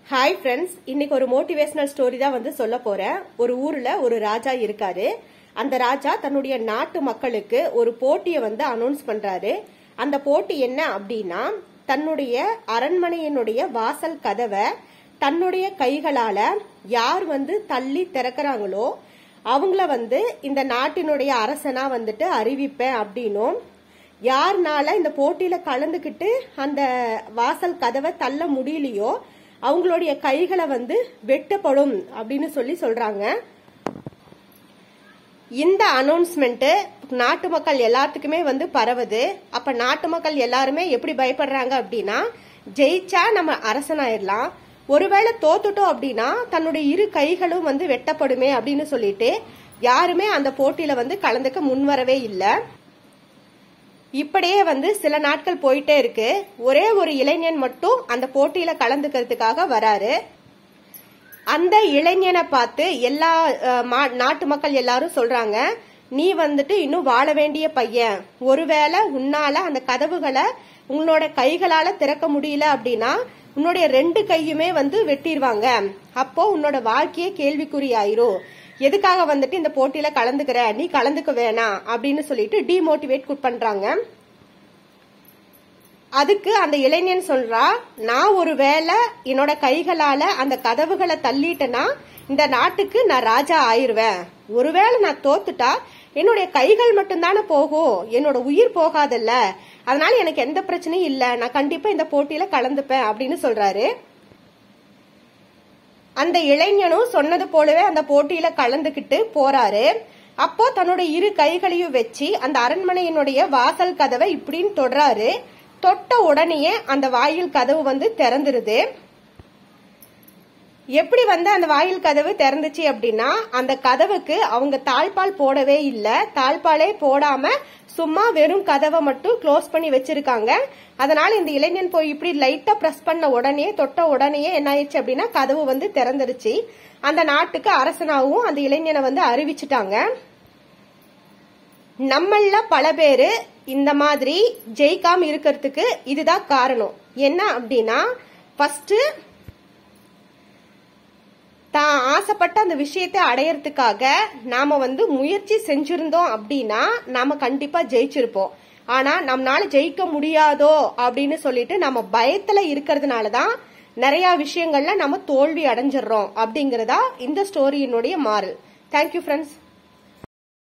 hi friends இன்னைக்கு ஒரு motivational story தான் வந்து சொல்ல போறேன் ஒரு ஊர்ல ஒரு ராஜா இருக்காரு அந்த ராஜா தன்னுடைய நாட்டு மக்களுக்கு ஒரு போட்டியை வந்து அனௌன்ஸ் பண்றாரு அந்த போட்டி என்ன அப்படின்னா தன்னுடைய அரண்மனையினுடைய வாசல் கதவை தன்னுடைய கைகளால யார் வந்து தள்ளி திறக்கறாங்களோ அவங்கள வந்து இந்த நாட்டினுடைய அரசனா வந்துட்டு அறிவிப்பேன் அப்படின்னும் யாருனால இந்த போட்டியில கலந்துக்கிட்டு அந்த வாசல் கதவை தள்ள முடியலையோ அவங்களுடைய கைகளை வந்து வெட்டப்படும் அப்படின்னு சொல்லி சொல்றாங்க இந்த அனௌன்ஸ்மெண்ட் நாட்டு மக்கள் எல்லாத்துக்குமே வந்து பரவுது அப்ப நாட்டு மக்கள் எல்லாருமே எப்படி பயப்படுறாங்க அப்படின்னா ஜெயிச்சா நம்ம அரசனாயிரலாம் ஒருவேளை தோத்துட்டோம் அப்படின்னா தன்னுடைய இரு கைகளும் வந்து வெட்டப்படுமே அப்படின்னு சொல்லிட்டு யாருமே அந்த போட்டியில வந்து கலந்துக்க முன்வரவே இல்லை இப்படியே வந்து சில நாட்கள் போயிட்டே இருக்கு ஒரே ஒரு இளைஞன் மட்டும் அந்த போட்டியில கலந்துக்கிறதுக்காக வராரு அந்த இளைஞனை பார்த்து எல்லா அஹ், மா- நாட்டு மக்கள் எல்லாரும் சொல்றாங்க நீ வந்துட்டு இன்னும் வாழ வேண்டிய பையன் ஒருவேளை உன்னால அந்த கதவுகளை உன்னோட கைகளால திறக்க முடியல அப்படின்னா உன்னுடைய ரெண்டு கையுமே வந்து வெட்டிடுவாங்க அப்போ உன்னோட வாழ்க்கையே கேள்விக்குறி ஆயிரும் எதுக்காக வந்துட்டு இந்த போட்டியில கலந்துக்கிற நீ கலந்துக்க வேணாம் அப்படின்னு சொல்லிட்டு டிமோட்டிவேட் பண்றாங்க அதுக்கு அந்த இளைஞன் சொல்றா நான் ஒரு வேளை என்னோட கைகளால அந்த கதவுகளை தள்ளிட்டேன்னா இந்த நாட்டுக்கு நான் ராஜா ஆயிருவேன் ஒருவேளை நான் தோத்துட்டா என்னுடைய கைகள் மட்டும்தானே போகும் என்னோட உயிர் போகாதல்ல அதனால எனக்கு எந்த பிரச்சனையும் இல்ல நான் கண்டிப்பா இந்த போட்டியில கலந்துப்பேன் அப்படின்னு சொல்றாரு அந்த இளைஞனும் சொன்னது போலவே அந்த போட்டியில கலந்துக்கிட்டு போறாரு அப்போ தன்னோட இரு கைகளையும் வச்சு அந்த அரண்மனையினுடைய வாசல் கதவை இப்படின்னு தொடுறாரு தொட்ட உடனேயே அந்த வாயில் கதவு வந்து திறந்துருது எப்படி வந்து அந்த வாயில் கதவு திறந்துச்சு அப்படின்னா அந்த கதவுக்கு அவங்க தாழ்பால் போடவே இல்ல தாழ்பாலே போடாம சும்மா வெறும் கதவை மட்டும் க்ளோஸ் பண்ணி வச்சிருக்காங்க அதனால இந்த இளைஞன் போய் இப்படி லைட்டா பிரஸ் பண்ண உடனே தொட்ட உடனேயே என்ன ஆயிடுச்சு அப்படின்னா கதவு வந்து திறந்துருச்சு அந்த நாட்டுக்கு அரசனாவும் அந்த இளைஞனை வந்து அறிவிச்சிட்டாங்க நம்மள பல பேரு இந்த மாதிரி ஜெயிக்காம இருக்கிறதுக்கு இதுதான் காரணம் என்ன அப்படின்னா ஃபர்ஸ்ட் தான் ஆசைப்பட்ட அந்த விஷயத்தை அடையறதுக்காக நாம வந்து முயற்சி செஞ்சிருந்தோம் அப்படின்னா நாம கண்டிப்பா ஜெயிச்சிருப்போம் ஆனா நம்மளால ஜெயிக்க முடியாதோ அப்படின்னு சொல்லிட்டு நம்ம பயத்துல இருக்கிறதுனால தான் நிறைய விஷயங்கள்ல நம்ம தோல்வி அடைஞ்சிடுறோம் அப்படிங்கறதா இந்த ஸ்டோரியினுடைய மாறல் தேங்க்யூ ஃப்ரெண்ட்ஸ்